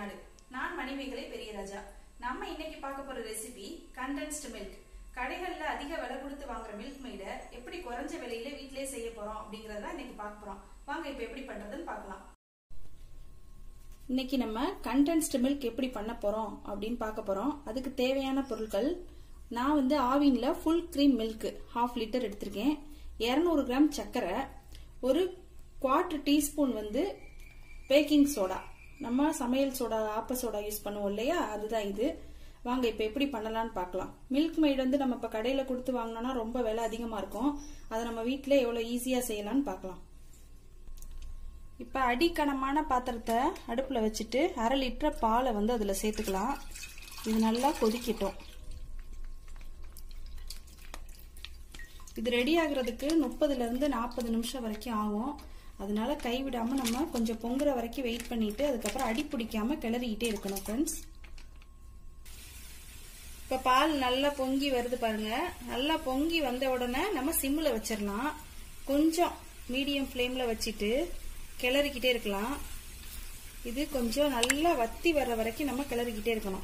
செட்டிநாடு நான் மணிமேகலை பெரியராஜா நம்ம இன்னைக்கு பார்க்க போற ரெசிபி கண்டென்ஸ்டு மில்க் கடைகள்ல அதிக விலை கொடுத்து வாங்குற மில்க் மெய்ட எப்படி குறைஞ்ச விலையில வீட்டிலேயே செய்ய போறோம் அப்படிங்கறத இன்னைக்கு பார்க்க போறோம் வாங்க இப்போ எப்படி பண்றதுன்னு பார்க்கலாம் இன்னைக்கு நம்ம கண்டென்ஸ்டு மில்க் எப்படி பண்ண போறோம் அப்படின்னு பார்க்க போறோம் அதுக்கு தேவையான பொருட்கள் நான் வந்து ஆவின்ல full cream milk half litre எடுத்திருக்கேன் இரநூறு கிராம் சர்க்கரை ஒரு குவார்டர் டீஸ்பூன் வந்து பேக்கிங் சோடா நம்ம சமையல் சோடா ஆப்ப சோடா யூஸ் பண்ணுவோம் இல்லையா அதுதான் இது வாங்க இப்போ எப்படி பண்ணலாம்னு பார்க்கலாம் மில்க் மெய்டு வந்து நம்ம இப்போ கடையில் கொடுத்து வாங்கினோம்னா ரொம்ப விலை அதிகமாக இருக்கும் அதை நம்ம வீட்டில் எவ்வளோ ஈஸியாக செய்யலாம்னு பார்க்கலாம் இப்போ அடிக்கனமான பாத்திரத்தை அடுப்பில் வச்சுட்டு அரை லிட்டர் பாலை வந்து அதில் சேர்த்துக்கலாம் இது நல்லா கொதிக்கட்டும் இது ரெடி ஆகுறதுக்கு முப்பதுலேருந்து நாற்பது நிமிஷம் வரைக்கும் ஆகும் அதனால கைவிடாமல் நம்ம கொஞ்சம் பொங்குற வரைக்கும் வெயிட் பண்ணிட்டு அதுக்கப்புறம் அடி பிடிக்காம கிளறிக்கிட்டே இருக்கணும் ஃப்ரெண்ட்ஸ் இப்போ பால் நல்லா பொங்கி வருது பாருங்க நல்லா பொங்கி வந்த உடனே நம்ம சிம்மில் வச்சிடலாம் கொஞ்சம் மீடியம் ஃப்ளேமில் வச்சுட்டு கிளறிக்கிட்டே இருக்கலாம் இது கொஞ்சம் நல்லா வத்தி வர்ற வரைக்கும் நம்ம கிளறிக்கிட்டே இருக்கணும்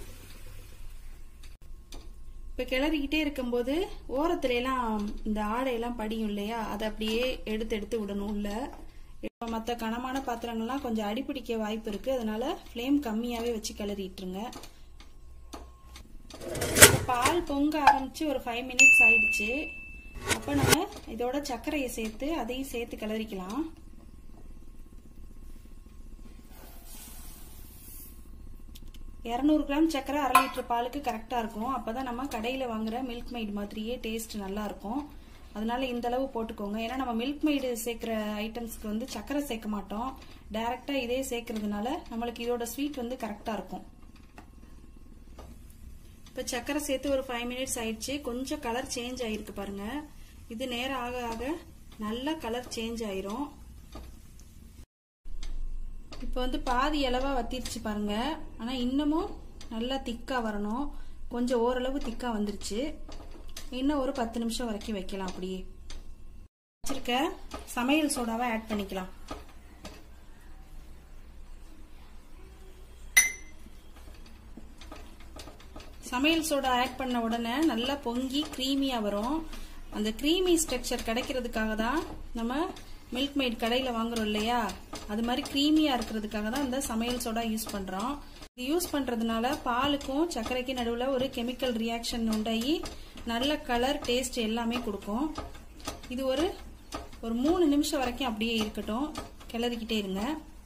இப்போ கிளறிக்கிட்டே இருக்கும்போது ஓரத்துல எல்லாம் இந்த ஆடையெல்லாம் படியும் இல்லையா அதை அப்படியே எடுத்து எடுத்து விடணும் உள்ள இப்போ மற்ற கனமான பாத்திரங்கள்லாம் கொஞ்சம் அடிப்பிடிக்க வாய்ப்பு இருக்கு அதனால ஃப்ளேம் கம்மியாகவே வச்சு கிளறிட்டுருங்க பால் பொங்க ஆரம்பிச்சு ஒரு ஃபைவ் மினிட்ஸ் ஆயிடுச்சு அப்போ நம்ம இதோட சர்க்கரையை சேர்த்து அதையும் சேர்த்து கிளறிக்கலாம் இரநூறு கிராம் சர்க்கரை அரை லிட்டர் பாலுக்கு கரெக்டாக இருக்கும் அப்போ தான் நம்ம கடையில் வாங்குற மில்க் மெய்டு மாதிரியே டேஸ்ட் நல்லா இருக்கும் அதனால இந்த அளவு போட்டுக்கோங்க ஏன்னா நம்ம மில்க் மெய்டு சேர்க்குற ஐட்டம்ஸ்க்கு வந்து சர்க்கரை சேர்க்க மாட்டோம் டைரெக்டாக இதே சேர்க்கறதுனால நம்மளுக்கு இதோட ஸ்வீட் வந்து கரெக்டாக இருக்கும் இப்போ சர்க்கரை சேர்த்து ஒரு ஃபைவ் மினிட்ஸ் ஆயிடுச்சு கொஞ்சம் கலர் சேஞ்ச் ஆயிருக்கு பாருங்க இது நேரம் ஆக ஆக நல்லா கலர் சேஞ்ச் ஆயிரும் இப்போ வந்து பாதி அளவா வத்திருச்சு பாருங்க ஆனா இன்னமும் நல்லா திக்கா வரணும் கொஞ்சம் ஓரளவு திக்கா வந்துருச்சு இன்னும் ஒரு பத்து நிமிஷம் வரைக்கும் வைக்கலாம் அப்படியே வச்சிருக்க சமையல் சோடாவை ஆட் பண்ணிக்கலாம் சமையல் சோடா ஆட் பண்ண உடனே நல்லா பொங்கி க்ரீமியா வரும் அந்த க்ரீமி ஸ்ட்ரக்சர் கிடைக்கிறதுக்காக தான் நம்ம மில்க் மெய்ட் கடையில் வாங்குறோம் இல்லையா அது மாதிரி க்ரீமியாக இருக்கிறதுக்காக தான் இந்த சமையல் சோடா யூஸ் பண்ணுறோம் இது யூஸ் பண்ணுறதுனால பாலுக்கும் சர்க்கரைக்கும் நடுவில் ஒரு கெமிக்கல் ரியாக்ஷன் உண்டாகி நல்ல கலர் டேஸ்ட் எல்லாமே கொடுக்கும் இது ஒரு ஒரு மூணு நிமிஷம் வரைக்கும் அப்படியே இருக்கட்டும் கிளறிக்கிட்டே இருங்க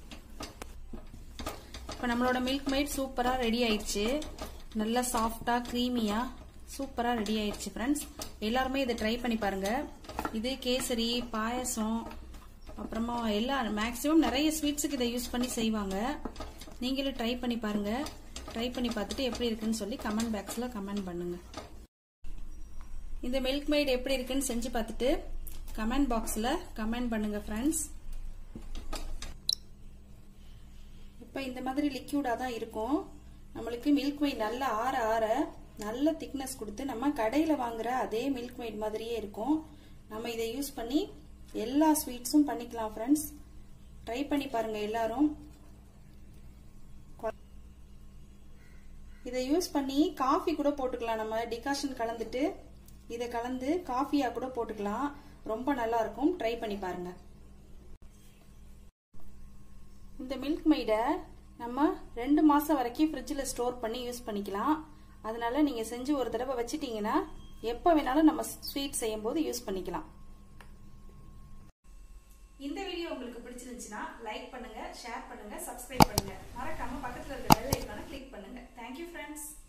இப்போ நம்மளோட மில்க் மெய்ட் சூப்பராக ரெடி ஆயிடுச்சு நல்லா சாஃப்டாக க்ரீமியாக சூப்பராக ரெடி ஆயிடுச்சு ஃப்ரெண்ட்ஸ் எல்லாருமே இதை ட்ரை பண்ணி பாருங்கள் இது கேசரி பாயசம் அப்புறமா எல்லா மேக்ஸிமம் நிறைய ஸ்வீட்ஸுக்கு இதை யூஸ் பண்ணி செய்வாங்க நீங்களும் ட்ரை பண்ணி பாருங்க ட்ரை பண்ணி பார்த்துட்டு எப்படி இருக்குன்னு சொல்லி கமெண்ட் பாக்ஸில் கமெண்ட் பண்ணுங்க இந்த மில்க் மெய்ட் எப்படி இருக்குன்னு செஞ்சு பார்த்துட்டு கமெண்ட் பாக்ஸில் கமெண்ட் பண்ணுங்க ஃப்ரெண்ட்ஸ் இப்போ இந்த மாதிரி லிக்யூடாக தான் இருக்கும் நம்மளுக்கு மில்க் மெய்ட் நல்லா ஆற ஆற நல்ல திக்னஸ் கொடுத்து நம்ம கடையில் வாங்குற அதே மில்க் மெய்ட் மாதிரியே இருக்கும் நம்ம இதை யூஸ் பண்ணி எல்லா ஸ்வீட்ஸும் பண்ணிக்கலாம் ஃப்ரெண்ட்ஸ் ட்ரை பண்ணி பாருங்க எல்லாரும் இதை யூஸ் பண்ணி காஃபி கூட போட்டுக்கலாம் நம்ம டிகாஷன் கலந்துட்டு இதை கலந்து காஃபியா கூட போட்டுக்கலாம் ரொம்ப நல்லா இருக்கும் ட்ரை பண்ணி பாருங்க இந்த மில்க் மெய்டை நம்ம ரெண்டு மாசம் வரைக்கும் ஃப்ரிட்ஜில் ஸ்டோர் பண்ணி யூஸ் பண்ணிக்கலாம் அதனால நீங்க செஞ்சு ஒரு தடவை வச்சிட்டீங்கன்னா எப்போ வேணாலும் நம்ம ஸ்வீட் செய்யும் போது யூஸ் பண்ணிக்கலாம் இந்த வீடியோ உங்களுக்கு பிடிச்சிருந்துச்சுன்னா லைக் பண்ணுங்க ஷேர் பண்ணுங்க சப்ஸ்கிரைப் பண்ணுங்க மறக்காம பக்கத்துல இருக்க பெல் ஐக்கானை கிளிக் பண்ணுங்க தேங்க்யூ ஃப்ரெண்ட்ஸ்